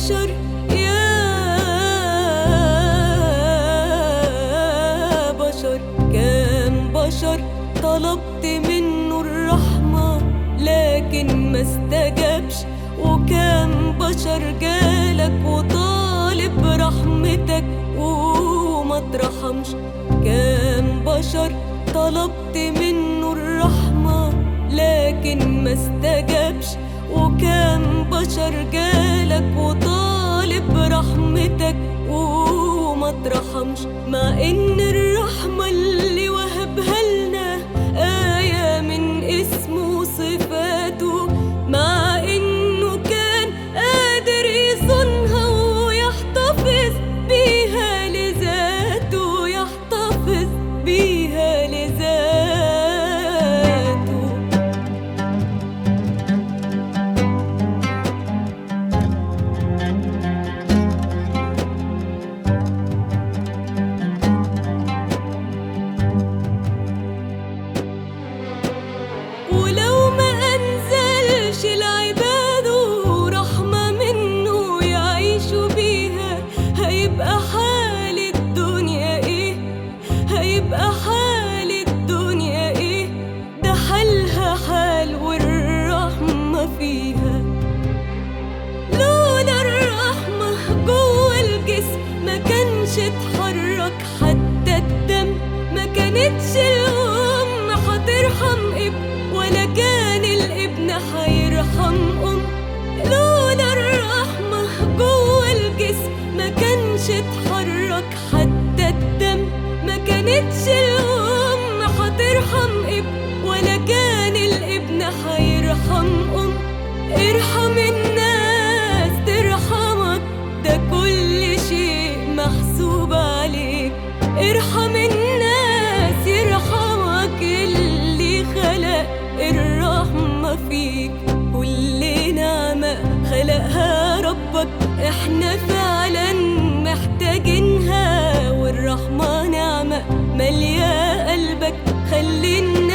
بشر يا بشر كام بشر طلبت منه الرحمة لكن ما استجابش وكام بشر جالك وطالب رحمتك وما ترحمش كام بشر طلبت منه الرحمة لكن ما استجابش وكام بشر جالك وطالب رحمتك وما ترحمش مع ان الرحمة اللي وهبها لنا آية من اسمه وصفاته مع انه كان قادر يصونها ويحتفظ بيها لذاته يحتفظ بيها لذاته ولو ما أنزلش لعباده رحمة منه يعيشوا بيها هيبقى حال الدنيا إيه هيبقى حال الدنيا إيه ده حالها حال والرحمة فيها لولا الرحمة جوه الجسم ما كانش اتحرك حتى الدم ما كانتش الأم هترحم ابن ولا كان الابن هيرحم أم لولا الرحمة جوه الجسم ما كانش اتحرك حتى الدم ما كانتش الأم هترحم ابن ولا كان الابن هيرحم أم ارحم الناس ترحمك ده كل شيء محسوب عليك ارحم الناس يرحمك اللي خلق الرحمة فيك كل نعمة خلقها ربك احنا فعلا محتاجينها والرحمة نعمة مالية قلبك خلي الناس